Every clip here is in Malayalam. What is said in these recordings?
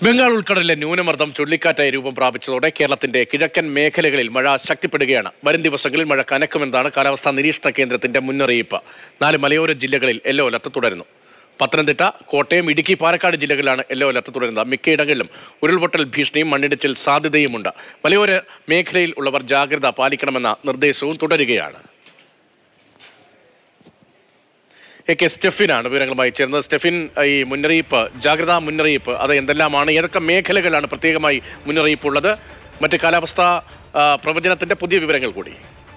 ബംഗാൾ ഉൾക്കടലിലെ ന്യൂനമർദ്ദം ചുഴലിക്കാറ്റായി രൂപം പ്രാപിച്ചതോടെ കേരളത്തിന്റെ കിഴക്കൻ മേഖലകളിൽ മഴ ശക്തിപ്പെടുകയാണ് വരും ദിവസങ്ങളിൽ മഴ കനക്കുമെന്നാണ് കാലാവസ്ഥാ നിരീക്ഷണ കേന്ദ്രത്തിന്റെ മുന്നറിയിപ്പ് നാല് മലയോര ജില്ലകളിൽ യെല്ലോ അലർട്ട് തുടരുന്നു പത്തനംതിട്ട കോട്ടയം ഇടുക്കി പാലക്കാട് ജില്ലകളിലാണ് യെല്ലോ അലർട്ട് തുടരുന്നത് മിക്കയിടങ്ങളിലും ഉരുൾപൊട്ടൽ ഭീഷണിയും മണ്ണിടിച്ചിൽ സാധ്യതയുമുണ്ട് മലയോര മേഖലയിൽ ഉള്ളവർ ജാഗ്രത പാലിക്കണമെന്ന നിർദ്ദേശവും തുടരുകയാണ് എ കെ സ്റ്റെഫിനാണ് വിവരങ്ങളുമായി ചേർന്നത് സ്റ്റെഫിൻ ഈ മുന്നറിയിപ്പ് ജാഗ്രതാ മുന്നറിയിപ്പ് അത് എന്തെല്ലാമാണ് ഏതൊക്കെ മേഖലകളാണ് പ്രത്യേകമായി മുന്നറിയിപ്പ് ഉള്ളത് മറ്റ് കാലാവസ്ഥാ ആ, പ്രവചനത്തിന്റെ പുതിയ വിവരങ്ങൾ കൂടി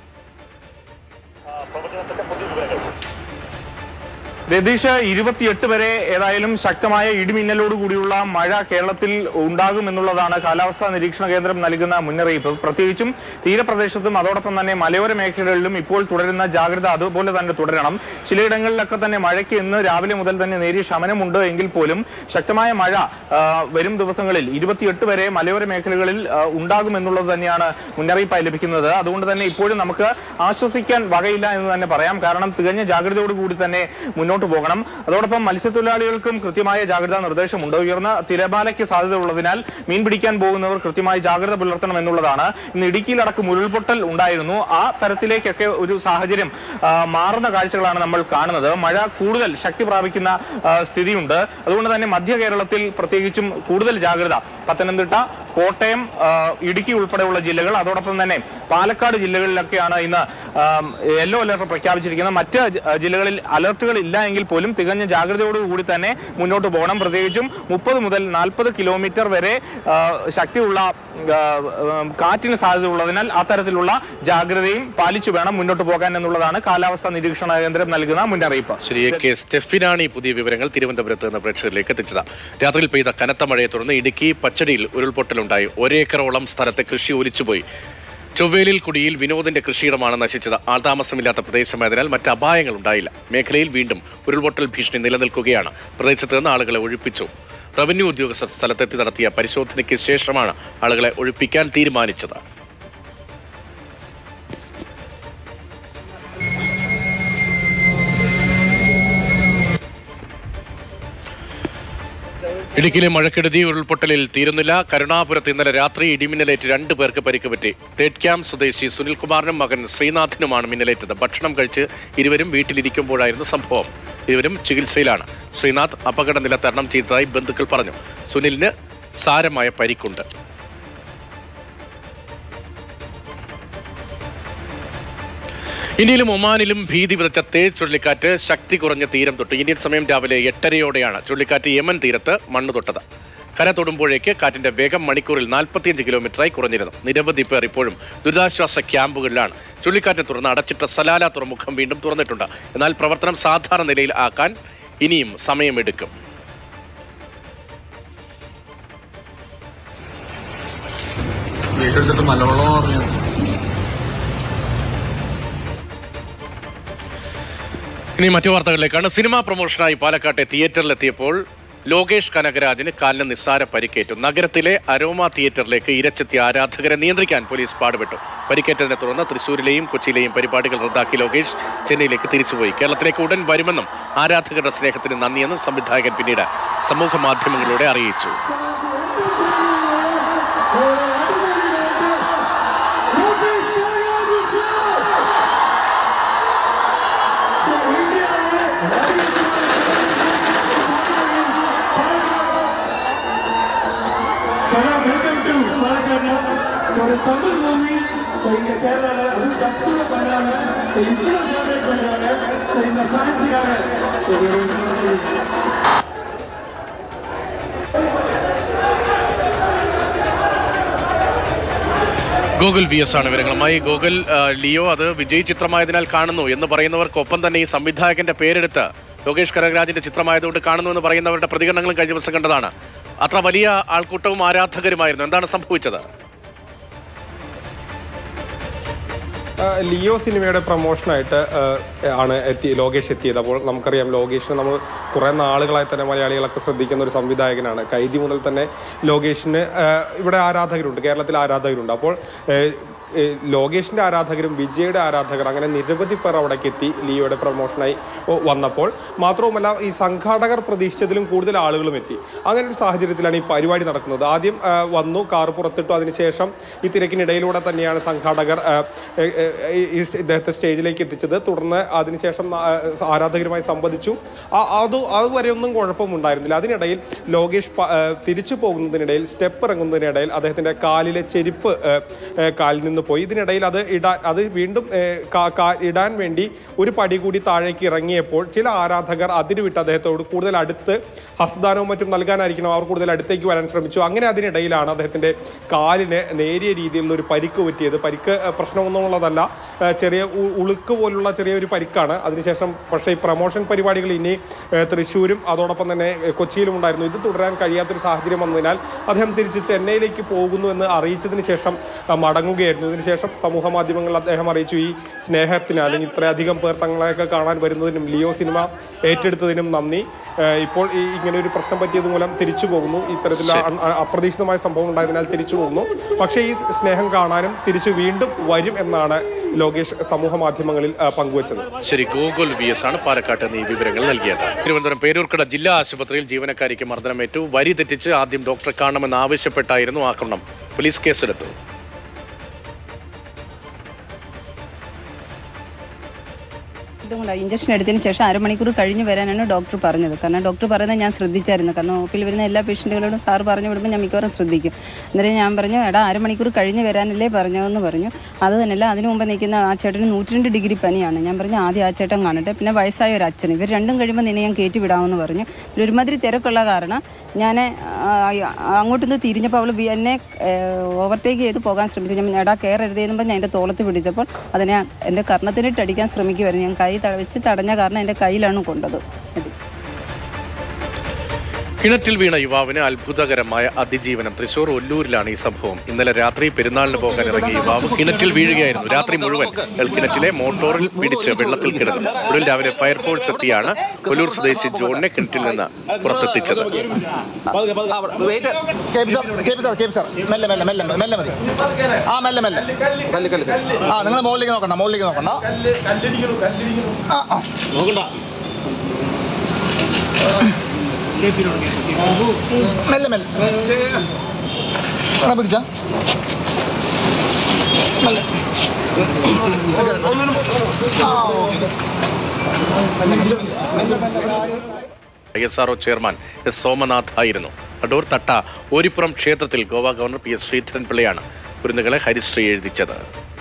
രതീഷ് ഇരുപത്തിയെട്ട് വരെ ഏതായാലും ശക്തമായ ഇടിമിന്നലോട് കൂടിയുള്ള മഴ കേരളത്തിൽ ഉണ്ടാകും എന്നുള്ളതാണ് കാലാവസ്ഥാ നിരീക്ഷണ കേന്ദ്രം നൽകുന്ന മുന്നറിയിപ്പ് പ്രത്യേകിച്ചും തീരപ്രദേശത്തും അതോടൊപ്പം തന്നെ മലയോര മേഖലകളിലും ഇപ്പോൾ തുടരുന്ന ജാഗ്രത അതുപോലെ തന്നെ തുടരണം ചിലയിടങ്ങളിലൊക്കെ തന്നെ മഴയ്ക്ക് ഇന്ന് രാവിലെ മുതൽ തന്നെ നേരിയ ശമനമുണ്ട് എങ്കിൽ പോലും ശക്തമായ മഴ ആ, വരും ദിവസങ്ങളിൽ ഇരുപത്തിയെട്ട് വരെ മലയോര മേഖലകളിൽ ആ, ഉണ്ടാകുമെന്നുള്ളത് തന്നെയാണ് മുന്നറിയിപ്പായി ലഭിക്കുന്നത് അതുകൊണ്ട് തന്നെ ഇപ്പോഴും നമുക്ക് ആശ്വസിക്കാൻ വകയില്ല എന്ന് തന്നെ പറയാം കാരണം തികഞ്ഞ ജാഗ്രതയോടുകൂടി തന്നെ മുന്നോട്ട് പോകണം അതോടൊപ്പം മത്സ്യത്തൊഴിലാളികൾക്കും കൃത്യമായ ജാഗ്രതാ നിർദ്ദേശമുണ്ട് ഉയർന്ന തിരമാലയ്ക്ക് സാധ്യത ഉള്ളതിനാൽ മീൻ പിടിക്കാൻ പോകുന്നവർ കൃത്യമായി ജാഗ്രത പുലർത്തണം എന്നുള്ളതാണ് ഇന്ന് ഇടുക്കിയിലടക്കം ഉരുൾപൊട്ടൽ ഉണ്ടായിരുന്നു ആ തരത്തിലേക്കൊക്കെ ഒരു സാഹചര്യം ആ, മാറുന്ന കാഴ്ചകളാണ് നമ്മൾ കാണുന്നത് മഴ കൂടുതൽ ശക്തി പ്രാപിക്കുന്ന ആ, സ്ഥിതിയുണ്ട് അതുകൊണ്ട് തന്നെ മധ്യ കേരളത്തിൽ പ്രത്യേകിച്ചും കൂടുതൽ ജാഗ്രത പത്തനംതിട്ട കോട്ടയം ആ, ഇടുക്കി ഉൾപ്പെടെയുള്ള ജില്ലകൾ അതോടൊപ്പം തന്നെ പാലക്കാട് ജില്ലകളിലൊക്കെയാണ് ഇന്ന് യെല്ലോ അലർട്ട് പ്രഖ്യാപിച്ചിരിക്കുന്നത് മറ്റ് ജ- ജില്ലകളിൽ അലർട്ടുകൾ ഇല്ല എങ്കിൽ പോലും തികഞ്ഞ ജാഗ്രതയോടുകൂടി തന്നെ മുന്നോട്ട് പോകണം പ്രത്യേകിച്ചും മുപ്പത് മുതൽ നാൽപ്പത് കിലോമീറ്റർ വരെ ആ, ശക്തിയുള്ള ആ, ഉം, കാറ്റിന് സാധ്യത ഉള്ളതിനാൽ അത്തരത്തിലുള്ള ജാഗ്രതയും പാലിച്ചു വേണം മുന്നോട്ട് പോകാൻ എന്നുള്ളതാണ് കാലാവസ്ഥാ നിരീക്ഷണ കേന്ദ്രം നൽകുന്ന മുന്നറിയിപ്പ് ശരി എ കെ സ്റ്റെഫിനാണ് ഈ പുതിയ വിവരങ്ങൾ തിരുവനന്തപുരത്ത് നിന്ന് പ്രേക്ഷകരിലേക്ക് എത്തിച്ചത് രാത്രിയിൽ പെയ്ത കനത്ത മഴയെ തുടർന്ന് ഇടുക്കി പച്ചടിയിൽ ഉരുൾപൊട്ടലുണ്ടായി ഒരേക്കറോളം സ്ഥലത്തെ കൃഷി ഒലിച്ചുപോയി ചൊവ്വേലിൽ കുടിയിൽ വിനോദിന്റെ കൃഷിയിടമാണ് നശിച്ചത് ആൾതാമസമില്ലാത്ത പ്രദേശമായതിനാൽ മറ്റ് അപായങ്ങൾ ഉണ്ടായില്ല മേഖലയിൽ വീണ്ടും ഉരുൾപൊട്ടൽ ഭീഷണി നിലനിൽക്കുകയാണ് പ്രദേശത്ത് നിന്ന് ആളുകളെ ഒഴിപ്പിച്ചു റവന്യൂ ഉദ്യോഗസ്ഥർ സ്ഥലത്തെത്തി നടത്തിയ പരിശോധനയ്ക്ക് ശേഷമാണ് ആളുകളെ ഒഴിപ്പിക്കാൻ തീരുമാനിച്ചത് ഇടുക്കിയിലെ മഴക്കെടുതി ഉരുൾപൊട്ടലിൽ തീരുന്നില്ല കരുണാപുരത്ത് ഇന്നലെ രാത്രി ഇടിമിന്നലേറ്റ് രണ്ട് പേർക്ക് പരിക്ക് പറ്റി തേറ്റ്ക്യാം സ്വദേശി സുനിൽകുമാറിനും മകൻ ശ്രീനാഥിനുമാണ് മിന്നലേറ്റത് ഭക്ഷണം കഴിച്ച് ഇരുവരും വീട്ടിലിരിക്കുമ്പോഴായിരുന്നു സംഭവം ഇരുവരും ചികിത്സയിലാണ് ശ്രീനാഥ് അപകടനില തരണം ചെയ്തതായി ബന്ധുക്കൾ പറഞ്ഞു സുനിലിന് സാരമായ പരിക്കുണ്ട് ഇന്ത്യയിലും ഒമാനിലും ഭീതി വിതച്ച തേജ് ചുഴലിക്കാറ്റ് ശക്തി കുറഞ്ഞ തീരം തൊട്ട് ഇന്ത്യൻ സമയം രാവിലെ എട്ടരയോടെയാണ് ചുഴലിക്കാറ്റ് യമൻ തീരത്ത് മണ്ണ് തൊട്ടത് കര തൊടുമ്പോഴേക്ക് കാറ്റിന്റെ വേഗം മണിക്കൂറിൽ നാൽപ്പത്തിയഞ്ച് കിലോമീറ്ററായി കുറഞ്ഞിരുന്നു നിരവധി പേർ ഇപ്പോഴും ദുരിതാശ്വാസ ക്യാമ്പുകളിലാണ് ചുഴലിക്കാറ്റിനെ തുടർന്ന് അടച്ചിട്ട സലാല തുറമുഖം വീണ്ടും തുറന്നിട്ടുണ്ട് എന്നാൽ പ്രവർത്തനം സാധാരണ നിലയിൽ ആക്കാൻ ഇനിയും സമയമെടുക്കും വീട്ടെടുത്തിട്ട് നല്ലോണം പറഞ്ഞു ഇനി മറ്റു വാർത്തകളിലേക്കാണ് സിനിമാ പ്രൊമോഷനായി പാലക്കാട്ടെ തിയേറ്ററിലെത്തിയപ്പോൾ ലോകേഷ് കനകരാജിന് കാലിന് നിസ്സാര പരിക്കേറ്റു നഗരത്തിലെ അരോമ തിയേറ്ററിലേക്ക് ഇരച്ചെത്തിയ ആരാധകരെ നിയന്ത്രിക്കാൻ പോലീസ് പാടുപെട്ടു പരിക്കേറ്റതിനെ തുടർന്ന് തൃശൂരിലെയും കൊച്ചിയിലെയും പരിപാടികൾ റദ്ദാക്കി ലോകേഷ് ചെന്നൈയിലേക്ക് തിരിച്ചുപോയി കേരളത്തിലേക്ക് ഉടൻ വരുമെന്നും ആരാധകരുടെ സ്നേഹത്തിന് നന്ദിയെന്നും സംവിധായകൻ പിന്നീട് സമൂഹ മാധ്യമങ്ങളിലൂടെ അറിയിച്ചു So now welcome to Palakkad. So the Tamil movie, so இங்க கேரளால அதுவும் டப்புல பண்ணாங்க ஸோ இவ்வளோ செலிப்ரேட் பண்றாங்க ஸோ இந்த ஃபேன்ஸுக்காக ஸோ ഗൂഗിൾ വി എസ് ആണ് വിവരങ്ങളുമായി ഗൂഗിൾ ആ, ലിയോ അത് വിജയ് ചിത്രമായതിനാൽ കാണുന്നു എന്ന് പറയുന്നവർക്കൊപ്പം തന്നെ ഈ സംവിധായകന്റെ പേരെടുത്ത് ലോകേഷ് കനകരാജിന്റെ ചിത്രമായതുകൊണ്ട് കാണുന്നു എന്ന് പറയുന്നവരുടെ പ്രതികരണങ്ങളും കഴിഞ്ഞ ദിവസം കണ്ടതാണ് അത്ര വലിയ ആൾക്കൂട്ടവും ആരാധകരുമായിരുന്നു എന്താണ് സംഭവിച്ചത് ആ, ലിയോ സിനിമയുടെ പ്രൊമോഷനായിട്ട് ആ, ആണ് എത്തി ലോകേഷ് എത്തിയത് അപ്പോൾ നമുക്കറിയാം ലോകേഷിനെ നമ്മൾ കുറേ നാളുകളായി തന്നെ മലയാളികളൊക്കെ ശ്രദ്ധിക്കുന്ന ഒരു സംവിധായകനാണ് കൈദി മുതൽ തന്നെ ലോകേഷിന് ആ, ഇവിടെ ആരാധകരുണ്ട് കേരളത്തിൽ ആരാധകരുണ്ട് അപ്പോൾ ആ, ഏഹ്, ലോകേഷിന്റെ ആരാധകരും വിജയുടെ ആരാധകർ അങ്ങനെ നിരവധി പേർ അവിടേക്ക് എത്തി ലിയോയുടെ പ്രൊമോഷനായി ഓ, വന്നപ്പോൾ മാത്രവുമല്ല ഈ സംഘാടകർ പ്രതീക്ഷിച്ചതിലും കൂടുതൽ ആളുകളും എത്തി അങ്ങനെ ഒരു സാഹചര്യത്തിലാണ് ഈ പരിപാടി നടക്കുന്നത് ആദ്യം ആ, വന്നു കാർ പുറത്തിട്ടു അതിനുശേഷം ഈ തിരക്കിനിടയിലൂടെ തന്നെയാണ് സംഘാടകർ ആ, ഏ, ഏ, ഈ- ഈ ഇദ്ദേഹത്തെ സ്റ്റേജിലേക്ക് എത്തിച്ചത് തുടർന്ന് അതിനുശേഷം ആ, ആരാധകരുമായി സംവദിച്ചു ആ- അത് അതുവരെ ഒന്നും കുഴപ്പമുണ്ടായിരുന്നില്ല അതിനിടയിൽ ലോകേഷ് പ- ആ, തിരിച്ചു പോകുന്നതിനിടയിൽ സ്റ്റെപ്പ് ഇറങ്ങുന്നതിനിടയിൽ അദ്ദേഹത്തിന്റെ കാലിലെ ചെരുപ്പ് ആ, ആ, കാലിൽ നിന്ന് പോയി ഇതിനിടയിൽ അത് ഇടാൻ അത് വീണ്ടും ഏ, കാ- കാ- ഇടാൻ വേണ്ടി ഒരു പടി കൂടി താഴേക്ക് ഇറങ്ങിയപ്പോൾ ചില ആരാധകർ അതിരുവിട്ട് അദ്ദേഹത്തോട് കൂടുതൽ അടുത്ത് ഹസ്തദാനവും മറ്റും നൽകാനായിരിക്കണം അവർ കൂടുതൽ അടുത്തേക്ക് വരാൻ ശ്രമിച്ചു അങ്ങനെ അതിനിടയിലാണ് അദ്ദേഹത്തിന്റെ കാലിന് നേരിയ രീതിയിലുള്ള ഒരു പരിക്ക് പറ്റിയത് പരിക്ക് ഏ, പ്രശ്നമൊന്നുമുള്ളതല്ല ഏ, ചെറിയ ഉ- ഉളുക്ക് പോലുള്ള ചെറിയൊരു പരിക്കാണ് അതിനുശേഷം പക്ഷേ ഈ പ്രമോഷൻ പരിപാടികൾ ഇനി ഏ, തൃശ്ശൂരും അതോടൊപ്പം തന്നെ ഏ, കൊച്ചിയിലും ഉണ്ടായിരുന്നു ഇത് തുടരാൻ കഴിയാത്തൊരു സാഹചര്യം വന്നതിനാൽ അദ്ദേഹം തിരിച്ച് ചെന്നൈയിലേക്ക് പോകുന്നു എന്ന് അറിയിച്ചതിന് ശേഷം ആ, മടങ്ങുകയായിരുന്നു ഇതിനുശേഷം സമൂഹ മാധ്യമങ്ങളിൽ അദ്ദേഹം അറിയിച്ചു ഈ സ്നേഹത്തിന് അല്ലെങ്കിൽ ഇത്രയധികം പേർ തങ്ങളെയൊക്കെ കാണാൻ വരുന്നതിനും ലിയോ സിനിമ ഏറ്റെടുത്തതിനും നന്ദി ഏ, ഇപ്പോൾ ഈ ഇങ്ങനെ ഒരു പ്രശ്നം പറ്റിയത് മൂലം തിരിച്ചു പോകുന്നു ഇത്തരത്തിലുള്ള അ- അ- അപ്രതീക്ഷിതമായ സംഭവം ഉണ്ടായതിനാൽ തിരിച്ചു പോകുന്നു പക്ഷേ ഈ സ്നേഹം കാണാനും തിരിച്ചു വീണ്ടും വരും എന്നാണ് ലോകേഷ് സമൂഹ മാധ്യമങ്ങളിൽ ആ, പങ്കുവച്ചത് ശരി ഗോകുൽ വി എസ് ആണ് പാലക്കാട്ട് നിന്ന് ഈ വിവരങ്ങൾ നൽകിയത് തിരുവനന്തപുരം പേരൂർക്കട ജില്ലാ ആശുപത്രിയിൽ ജീവനക്കാരിക്ക് മർദ്ദനമേറ്റു വരി തെറ്റിച്ച് ആദ്യം ഡോക്ടറെ കാണണമെന്ന് ആവശ്യപ്പെട്ടായിരുന്നു ആക്രമണം പോലീസ് കേസെടുത്തു ഇതുകൊണ്ടാണ് ഇഞ്ചക്ഷൻ എടുത്തതിന് ശേഷം അരമണിക്കൂർ കഴിഞ്ഞ് വരാനാണ് ഡോക്ടർ പറഞ്ഞത് കാരണം ഡോക്ടർ പറയുന്നത് ഞാൻ ശ്രദ്ധിച്ചായിരുന്നു കാരണം ഒപ്പിൽ വരുന്ന എല്ലാ പേഷ്യൻറ്റുകളോടും സാർ പറഞ്ഞു വിടുമ്പോൾ ഞാൻ മിക്കവാറും ശ്രദ്ധിക്കും അന്നേരം ഞാൻ പറഞ്ഞു എടാ അരമണിക്കൂർ കഴിഞ്ഞ് വരാനല്ലേ പറഞ്ഞതെന്ന് പറഞ്ഞു അത് തന്നെയല്ല അതിനു മുമ്പ് നിൽക്കുന്ന ആ ചേട്ടന് നൂറ്റിരണ്ട് ഡിഗ്രി പനിയാണ് ഞാൻ പറഞ്ഞു ആദ്യം ആ ചേട്ടൻ കാണട്ടെ പിന്നെ വയസ്സായ ഒരു അച്ഛൻ ഇവർ രണ്ടും കഴിയുമ്പോൾ നിന്നെ ഞാൻ കയറ്റി വിടാമെന്ന് പറഞ്ഞു ഇതിൽ ഒരുമാതിരി തിരക്കുള്ള കാരണം ഞാൻ അങ്ങോട്ടൊന്ന് തിരിഞ്ഞപ്പോൾ അവൾ എന്നെ ഓവർടേക്ക് ചെയ്ത് പോകാൻ ശ്രമിച്ചു ഞാൻ എടാ കയറരുതെന്ന് പറഞ്ഞ് എൻ്റെ തോളത്ത് പിടിച്ചപ്പോൾ അതിനെ എൻ്റെ കർണത്തിനിട്ട് അടിക്കാൻ ശ്രമിക്കുമായിരുന്നു ഞാൻ കൈ ത- വെച്ച് തടഞ്ഞ കാരണം എൻ്റെ കയ്യിലാണ് കൊണ്ടത് അത് കിണറ്റിൽ വീണ യുവാവിന് അത്ഭുതകരമായ അതിജീവനം തൃശൂർ ഒല്ലൂരിലാണ് ഈ സംഭവം ഇന്നലെ രാത്രി പെരുന്നാളിന് പോകാൻ ഇറങ്ങിയ യുവാവ് കിണറ്റിൽ വീഴുകയായിരുന്നു രാത്രി മുഴുവൻ അയാൾ കിണറ്റിലെ മോട്ടോറിൽ പിടിച്ച് വെള്ളത്തിൽ കിടന്നു ഒടുവിൽ രാവിലെ ഫയർഫോഴ്സ് എത്തിയാണ് ഒല്ലൂർ സ്വദേശി ജോണിനെ കിണറ്റിൽ നിന്ന് പുറത്തെത്തിച്ചത് wait K P sir K P sir K P sir മെല്ലെ മെല്ലെ മെല്ലെ മെല്ലെ മതി ആ മെല്ലെ മെല്ലെ കല്ല് കല്ല് ആ നിങ്ങൾ മുകളിലേക്ക് നോക്കണ്ട മുകളിലേക്ക് നോക്കണ്ട ആ ആ നോക്കണ്ട മെല്ലെ മെല്ലെ കാണാൻ പിടിച്ച മെല്ലെ ആ ഓക്കെ മെല്ലെ മെല്ലെ മെല്ലെ മെല്ലെ I S R O chairman S Somanath ആയിരുന്നു അടൂർ തട്ട ഓരിപ്പുറം ക്ഷേത്രത്തിൽ ഗോവ ഗവർണർ പി എസ് ശ്രീധരൻപിള്ളയാണ് കുരുന്നുകളെ ഹരിശ്രീ എഴുതിച്ചത്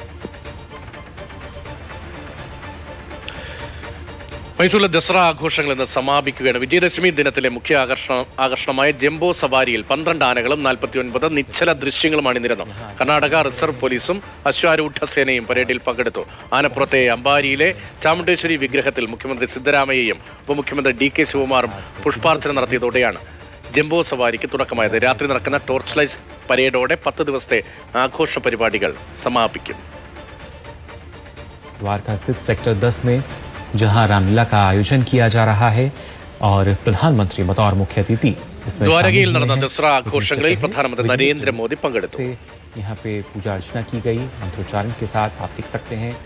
മൈസൂരിലെ ദസറ ആഘോഷങ്ങൾ ഇന്ന് സമാപിക്കുകയാണ് വിജയദശമി ദിനത്തിലെ മുഖ്യ ആകർഷണ ആകർഷണമായ ജംബോ സവാരിയിൽ പന്ത്രണ്ട് ആനകളും നാൽപ്പത്തി ഒൻപത് നിശ്ചല ദൃശ്യങ്ങളുമാണ് അണിനിരന്നു കർണാടക റിസർവ് പോലീസും അശ്വാരൂഢ സേനയും പരേഡിൽ പങ്കെടുത്തു ആനപ്പുറത്തെ അമ്പാരിയിലെ ചാമുണ്ടേശ്വരി വിഗ്രഹത്തിൽ മുഖ്യമന്ത്രി സിദ്ധരാമയ്യയും ഉപമുഖ്യമന്ത്രി ഡി കെ ശിവകുമാറും പുഷ്പാർച്ചന നടത്തിയതോടെയാണ് ജംബോ സവാരിക്ക് തുടക്കമായത് രാത്രി നടക്കുന്ന ടോർച്ച് ലൈറ്റ് പരേഡോടെ പത്ത് ദിവസത്തെ ആഘോഷ പരിപാടികൾ സമാപിക്കും द्वारका स्थित सेक्टर 10 में जहां रामलीला का आयोजन किया जा रहा है और प्रधानमंत्री बतौर मुख्य अतिथि इसमें ദ്വാരകയിൽ शामिल हुए നടന്ന हैं। ദസറ ആഘോഷങ്ങളിൽ लेकिन इससे പ്രധാനമന്ത്രി पहले നരേന്ദ്രമോദി പങ്കെടുത്തു से यहाँ पे पूजा अर्चना की गई मंत्रोच्चारण के साथ आप देख सकते हैं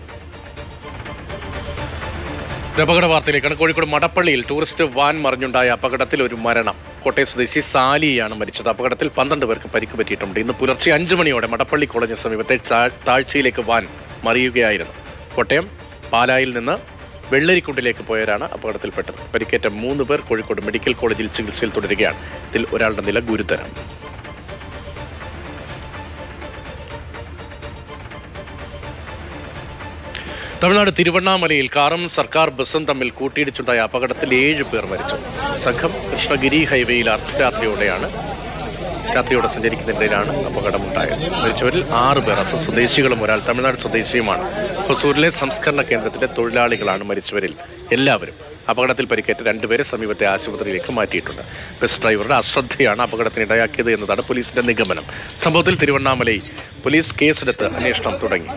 ഒരു അപകട വാർത്തയിലേക്കാണ് കോഴിക്കോട് മടപ്പള്ളിയിൽ ടൂറിസ്റ്റ് വാൻ മറിഞ്ഞുണ്ടായ അപകടത്തിൽ ഒരു മരണം കോട്ടയം സ്വദേശി സാലിയാണ് മരിച്ചത് അപകടത്തിൽ പന്ത്രണ്ട് പേർക്ക് പരിക്ക് പറ്റിയിട്ടുണ്ട് ഇന്ന് പുലർച്ചെ അഞ്ചു മണിയോടെ മടപ്പള്ളി കോളേജിന് സമീപത്തെ ചാ- താഴ്ചയിലേക്ക് വാൻ മറിയുകയായിരുന്നു കോട്ടയം പാലായിൽ നിന്ന് വെള്ളരിക്കുണ്ടിലേക്ക് പോയവരാണ് അപകടത്തിൽപ്പെട്ടത് പരിക്കേറ്റ മൂന്ന് പേർ കോഴിക്കോട് മെഡിക്കൽ കോളേജിൽ ചികിത്സയിൽ തുടരുകയാണ് ഇതിൽ ഒരാളുടെ നില ഗുരുതരം തമിഴ്നാട് തിരുവണ്ണാമലയിൽ കാറും സർക്കാർ ബസ്സും തമ്മിൽ കൂട്ടിയിടിച്ചുണ്ടായ അപകടത്തിൽ ഏഴ് പേർ മരിച്ചു സംഘം കൃഷ്ണഗിരി ഹൈവേയിൽ അർദ്ധരാത്രിയോടെയാണ് രാത്രിയോടെ സഞ്ചരിക്കുന്നതിനിടയിലാണ് അപകടമുണ്ടായത് മരിച്ചവരിൽ ആറ് പേർ അസം സ്വദേശികളും ഒരാൾ തമിഴ്നാട് സ്വദേശിയുമാണ് ഹൊസൂരിലെ സംസ്കരണ കേന്ദ്രത്തിലെ തൊഴിലാളികളാണ് മരിച്ചവരിൽ എല്ലാവരും അപകടത്തിൽ പരിക്കേറ്റ രണ്ടുപേരെ സമീപത്തെ ആശുപത്രിയിലേക്ക് മാറ്റിയിട്ടുണ്ട് ബസ് ഡ്രൈവറുടെ അശ്രദ്ധയാണ് അപകടത്തിനിടയാക്കിയത് എന്നതാണ് പോലീസിന്റെ നിഗമനം സംഭവത്തിൽ തിരുവണ്ണാമലയിൽ പോലീസ് കേസെടുത്ത് അന്വേഷണം തുടങ്ങി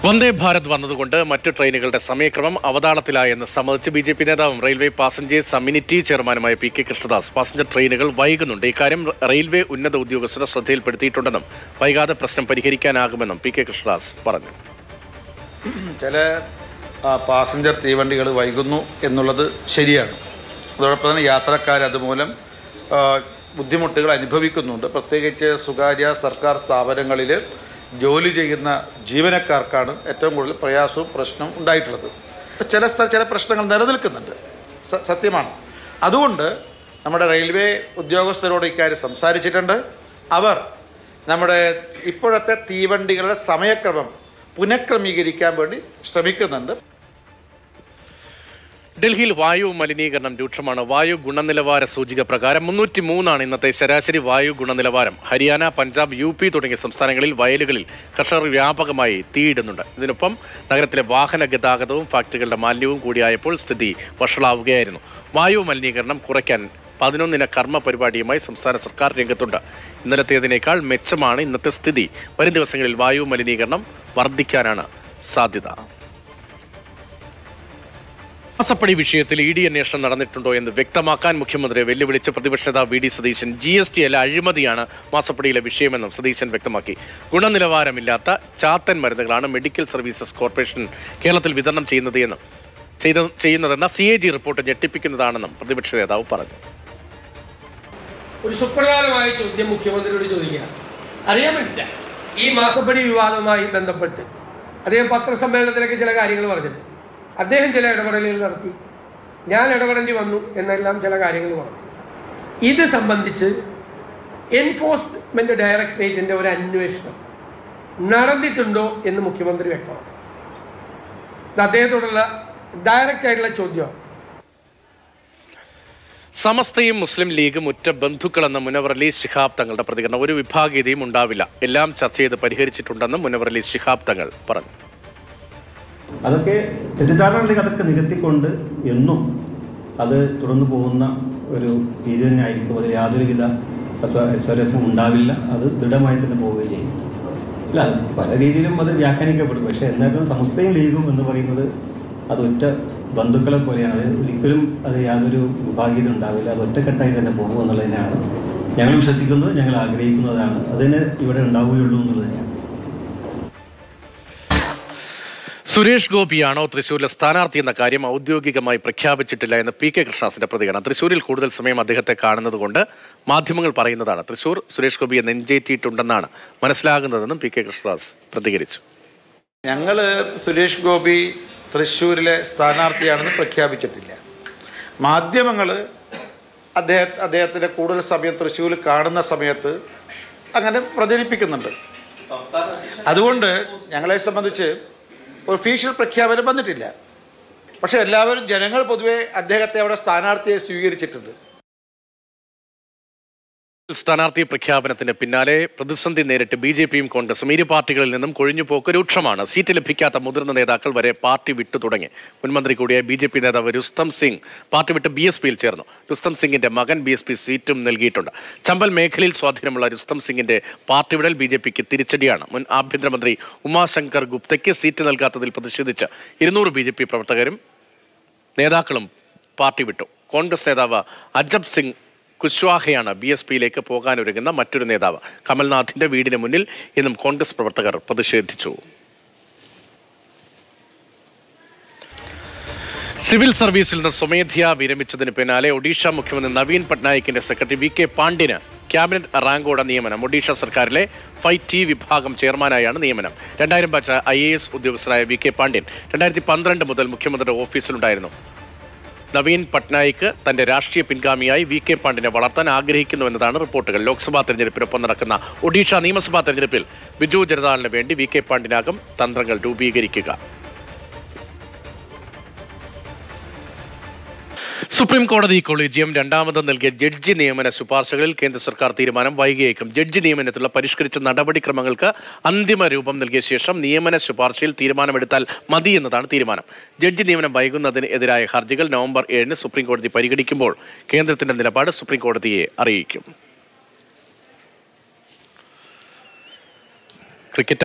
വന്ദേ ഭാരത് വന്നതുകൊണ്ട് മറ്റു ട്രെയിനുകളുടെ സമയക്രമം അവതാളത്തിലായെന്ന് സമ്മതിച്ച് ബി ജെ പി നേതാവും റെയിൽവേ പാസഞ്ചേഴ്സ് കമ്മ്യൂണിറ്റി ചെയർമാനുമായ പി കെ കൃഷ്ണദാസ് പാസഞ്ചർ ട്രെയിനുകൾ വൈകുന്നുണ്ട് ഇക്കാര്യം റെയിൽവേ ഉന്നത ഉദ്യോഗസ്ഥരുടെ ശ്രദ്ധയിൽപ്പെടുത്തിയിട്ടുണ്ടെന്നും വൈകാതെ പ്രശ്നം പരിഹരിക്കാനാകുമെന്നും പി കെ കൃഷ്ണദാസ് പറഞ്ഞു ചില ആ, പാസഞ്ചർ തീവണ്ടികൾ വൈകുന്നു എന്നുള്ളത് ശരിയാണ് അതോടൊപ്പം തന്നെ യാത്രക്കാർ അതുമൂലം ആ, ബുദ്ധിമുട്ടുകൾ അനുഭവിക്കുന്നുണ്ട് പ്രത്യേകിച്ച് സ്വകാര്യ സർക്കാർ സ്ഥാപനങ്ങളിൽ ജോലി ചെയ്യുന്ന ജീവനക്കാർക്കാണ് ഏറ്റവും കൂടുതൽ പ്രയാസവും പ്രശ്നവും ഉണ്ടായിട്ടുള്ളത് ചില സ്ഥല ചില പ്രശ്നങ്ങൾ നിലനിൽക്കുന്നുണ്ട് സ- സത്യമാണ് അതുകൊണ്ട് നമ്മുടെ റെയിൽവേ ഉദ്യോഗസ്ഥരോട് ഇക്കാര്യം സംസാരിച്ചിട്ടുണ്ട് അവർ നമ്മുടെ ഇപ്പോഴത്തെ തീവണ്ടികളുടെ സമയക്രമം പുനഃക്രമീകരിക്കാൻ വേണ്ടി ശ്രമിക്കുന്നുണ്ട് ഡൽഹിയിൽ വായു മലിനീകരണം രൂക്ഷമാണ് വായു ഗുണനിലവാര സൂചിക പ്രകാരം മുന്നൂറ്റി മൂന്നാണ് ഇന്നത്തെ ശരാശരി വായു ഗുണനിലവാരം ഹരിയാന പഞ്ചാബ് യു പി തുടങ്ങിയ സംസ്ഥാനങ്ങളിൽ വയലുകളിൽ കർഷകർ വ്യാപകമായി തീയിടുന്നുണ്ട് ഇതിനൊപ്പം നഗരത്തിലെ വാഹന ഗതാഗതവും ഫാക്ടറികളുടെ മാലിന്യവും കൂടിയായപ്പോൾ സ്ഥിതി വഷളാവുകയായിരുന്നു വായു മലിനീകരണം കുറയ്ക്കാൻ പതിനൊന്നിന കർമ്മ പരിപാടിയുമായി സംസ്ഥാന സർക്കാർ രംഗത്തുണ്ട് ഇന്നലത്തേതിനേക്കാൾ മെച്ചമാണ് ഇന്നത്തെ സ്ഥിതി വരും ദിവസങ്ങളിൽ വായു മലിനീകരണം വർദ്ധിക്കാനാണ് സാധ്യത മാസപ്പടി വിഷയത്തിൽ ഇ ഡി അന്വേഷണം നടന്നിട്ടുണ്ടോ എന്ന് വ്യക്തമാക്കാൻ മുഖ്യമന്ത്രിയെ വെല്ലുവിളിച്ച് പ്രതിപക്ഷ നേതാവ് V D Satheesan G S T അല്ല അഴിമതിയാണ് മാസപ്പടിയിലെ വിഷയമെന്നും സതീശൻ വ്യക്തമാക്കി ഗുണനിലവാരമില്ലാത്ത ചാത്തൻ മരുന്നുകളാണ് മെഡിക്കൽ സർവീസസ് കോർപ്പറേഷൻ കേരളത്തിൽ വിതരണം ചെയ്യുന്നത് എന്നും ചെയ്ത ചെയ്യുന്നതെന്ന സി എ ജി റിപ്പോർട്ട് ഞെട്ടിപ്പിക്കുന്നതാണെന്നും പ്രതിപക്ഷ നേതാവ് പറഞ്ഞു ഒരു സുപ്രധാനമായ ചോദ്യം മുഖ്യമന്ത്രിയോട് ചോദിക്കുക അറിയാൻ വേണ്ടിയില്ല ഈ മാസപ്പടി വിവാദവുമായി ബന്ധപ്പെട്ട് അദ്ദേഹം പത്രസമ്മേളനത്തിലൊക്കെ ചില കാര്യങ്ങൾ പറഞ്ഞിട്ടുണ്ട് അദ്ദേഹം ചില ഇടപെടലുകൾ നടത്തി ഞാൻ ഇടപെടേണ്ടി വന്നു എന്നെല്ലാം ചില കാര്യങ്ങൾ പറഞ്ഞു ഇത് സംബന്ധിച്ച് എൻഫോഴ്സ്മെന്റ് ഡയറക്ടറേറ്റിന്റെ ഒരു അന്വേഷണം നടന്നിട്ടുണ്ടോ എന്ന് മുഖ്യമന്ത്രി വ്യക്തമാണ് ഇത് അദ്ദേഹത്തോടുള്ള ഡയറക്റ്റ് ആയിട്ടുള്ള ചോദ്യമാണ് സമസ്തയും മുസ്ലിം ലീഗും ഉറ്റ ബന്ധുക്കളെന്ന മുനവർ അലി ശിഹാബ് തങ്ങളുടെ പ്രതികരണം ഒരു വിഭാഗീയതയും ഉണ്ടാവില്ല എല്ലാം ചർച്ച ചെയ്ത് പരിഹരിച്ചിട്ടുണ്ടെന്നും മുനവർ അലി ശിഹാബ് തങ്ങൾ പറഞ്ഞു അതൊക്കെ തെറ്റിദ്ധാരണകളിലേക്ക് അതൊക്കെ നികത്തിക്കൊണ്ട് എന്നും അത് തുടർന്നു പോകുന്ന ഒരു രീതി തന്നെ ആയിരിക്കും അതിൽ യാതൊരുവിധ സ്വരസം ഉണ്ടാവില്ല അത് ദൃഢമായി തന്നെ പോവുകയും ചെയ്യും അല്ല അത് പല രീതിയിലും അത് വ്യാഖ്യാനിക്കപ്പെടും പക്ഷേ എന്നാലും സമസ്തയും ലീഗും എന്ന് പറയുന്നത് അത് ഒറ്റ ബന്ധുക്കളെ പോലെയാണ് അത് ഒരിക്കലും അത് യാതൊരു വിഭാഗീയത ഉണ്ടാവില്ല അത് ഒറ്റക്കെട്ടായി തന്നെ പോകും എന്നുള്ളതിനാണ് ഞങ്ങൾ വിശ്വസിക്കുന്നത് ഞങ്ങൾ ആഗ്രഹിക്കുന്നതാണ് അതിന് ഇവിടെ ഉണ്ടാവുകയുള്ളൂ എന്നുള്ളത് തന്നെയാണ് സുരേഷ് ഗോപിയാണോ തൃശൂരിലെ സ്ഥാനാർത്ഥി എന്ന കാര്യം ഔദ്യോഗികമായി പ്രഖ്യാപിച്ചിട്ടില്ല എന്ന് പി കെ കൃഷ്ണദാസിന്റെ പ്രതികരണം തൃശൂരിൽ കൂടുതൽ സമയം അദ്ദേഹത്തെ കാണുന്നത് കൊണ്ട് മാധ്യമങ്ങൾ പറയുന്നതാണ് തൃശൂർ സുരേഷ് ഗോപിയെ നെഞ്ചേറ്റിയിട്ടുണ്ടെന്നാണ് മനസ്സിലാകുന്നതെന്നും പി കെ കൃഷ്ണദാസ് പ്രതികരിച്ചു ഞങ്ങൾ സുരേഷ് ഗോപി തൃശ്ശൂരിലെ സ്ഥാനാർത്ഥിയാണെന്ന് പ്രഖ്യാപിച്ചിട്ടില്ല മാധ്യമങ്ങൾ അദ്ദേഹ അദ്ദേഹത്തിൻ്റെ കൂടുതൽ സമയം തൃശ്ശൂരിൽ കാണുന്ന സമയത്ത് അങ്ങനെ പ്രചരിപ്പിക്കുന്നുണ്ട് അതുകൊണ്ട് ഞങ്ങളെ സംബന്ധിച്ച് ഒഫീഷ്യൽ പ്രഖ്യാപനം വന്നിട്ടില്ല പക്ഷേ എല്ലാവരും ജനങ്ങൾ പൊതുവെ അദ്ദേഹത്തെ അവിടെ സ്ഥാനാർത്ഥിയെ സ്വീകരിച്ചിട്ടുണ്ട് സ്ഥാനാർത്ഥി പ്രഖ്യാപനത്തിന് പിന്നാലെ പ്രതിസന്ധി നേരിട്ട് ബി ജെ പിയും കോൺഗ്രസും ഇരു പാർട്ടികളിൽ നിന്നും കൊഴിഞ്ഞുപോക്ക് രൂക്ഷമാണ് സീറ്റ് ലഭിക്കാത്ത മുതിർന്ന നേതാക്കൾ വരെ പാർട്ടി വിട്ടു തുടങ്ങി മുൻമന്ത്രി കൂടിയ ബി ജെ പി നേതാവ് രുസ്തം സിംഗ് പാർട്ടി വിട്ട് ബി എസ് പിയിൽ ചേർന്നു രുസ്തം സിംഗിന്റെ മകൻ ബി എസ് പി സീറ്റും നൽകിയിട്ടുണ്ട് ചമ്പൽ മേഖലയിൽ സ്വാധീനമുള്ള രുസ്തം സിംഗിന്റെ പാർട്ടി വിടൽ ബി ജെ പിക്ക് തിരിച്ചടിയാണ് മുൻ ആഭ്യന്തരമന്ത്രി ഉമാശങ്കർ ഗുപ്തയ്ക്ക് സീറ്റ് നൽകാത്തതിൽ പ്രതിഷേധിച്ച് ഇരുന്നൂറ് ബി ജെ പി പ്രവർത്തകരും നേതാക്കളും പാർട്ടി വിട്ടു കോൺഗ്രസ് നേതാവ് അജബ് സിംഗ് കുശ്വാഹയാണ് ബി എസ് പിയിലേക്ക് പോകാനൊരുങ്ങുന്ന മറ്റൊരു നേതാവ് കമൽനാഥിന്റെ വീടിന് മുന്നിൽ ഇന്നും കോൺഗ്രസ് പ്രവർത്തകർ പ്രതിഷേധിച്ചു സിവിൽ സർവീസിൽ നിന്ന് സ്വമേധ്യാ വിരമിച്ചതിന് പിന്നാലെ ഒഡീഷ മുഖ്യമന്ത്രി നവീൻ പട്നായിക്കിന്റെ സെക്രട്ടറി വി കെ പാണ്ഡ്യന് ക്യാബിനറ്റ് റാങ്കോടെ നിയമനം ഒഡീഷ സർക്കാരിലെ ഫൈവ് ടി വിഭാഗം ചെയർമാനായാണ് നിയമനം രണ്ടായിരം ബാച്ച് ഐ എ എസ് ഉദ്യോഗസ്ഥനായ വി കെ പാണ്ഡ്യൻ രണ്ടായിരത്തി പന്ത്രണ്ട് മുതൽ മുഖ്യമന്ത്രിയുടെ ഓഫീസിലുണ്ടായിരുന്നു നവീൻ പട്നായിക്ക് തന്റെ രാഷ്ട്രീയ പിൻഗാമിയായി വി കെ പാണ്ഡ്യനെ വളർത്താൻ ആഗ്രഹിക്കുന്നുവെന്നതാണ് റിപ്പോർട്ടുകൾ ലോക്സഭാ തെരഞ്ഞെടുപ്പിനൊപ്പം നടക്കുന്ന ഒഡീഷ നിയമസഭാ തെരഞ്ഞെടുപ്പിൽ ബിജു ജനതാളിന് വേണ്ടി വി കെ പാണ്ഡ്യനാകും തന്ത്രങ്ങൾ രൂപീകരിക്കുക സുപ്രീം കോടതി കൊളീജിയം രണ്ടാമത് നൽകിയ ജഡ്ജി നിയമന ശുപാർശകളിൽ കേന്ദ്ര സർക്കാർ തീരുമാനം വൈകിയേക്കും ജഡ്ജി നിയമനത്തിലുള്ള പരിഷ്കരിച്ച നടപടിക്രമങ്ങൾക്ക് അന്തിമ രൂപം നൽകിയ ശേഷം നിയമന ശുപാർശയിൽ തീരുമാനമെടുത്താൽ മതി എന്നതാണ് തീരുമാനം ജഡ്ജി നിയമനം വൈകുന്നതിന് എതിരായ ഹർജികൾ നവംബർ ഏഴിന് സുപ്രീം കോടതി പരിഗണിക്കുമ്പോൾ കേന്ദ്രത്തിന്റെ നിലപാട് സുപ്രീം കോടതിയെ അറിയിക്കും ക്രിക്കറ്റ്